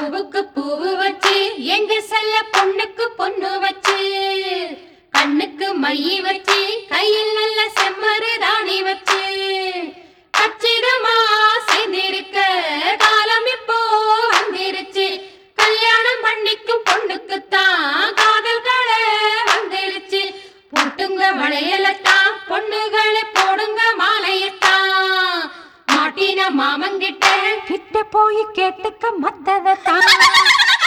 பூவுக்கு பூவு வச்சு எங்க செல்ல பொண்ணுக்கு பொண்ணு வச்சு கண்ணுக்கு மைய வச்சு கையில் நல்ல செம்மறு தாணி வச்சு கச்சிதமா செய்திருக்க காலம் இப்போ வந்திருச்சு கல்யாணம் பண்ணிக்கும் பொண்ணுக்குத்தான் காதல்களே வந்துடுச்சு போட்டுங்க வளையலத்தான் பொண்ணுகளை போடுங்க மாலையத்தான் மாட்டின மாமங்கிட்ட கிட்ட போய் கேட்டுக்க மத்ததான்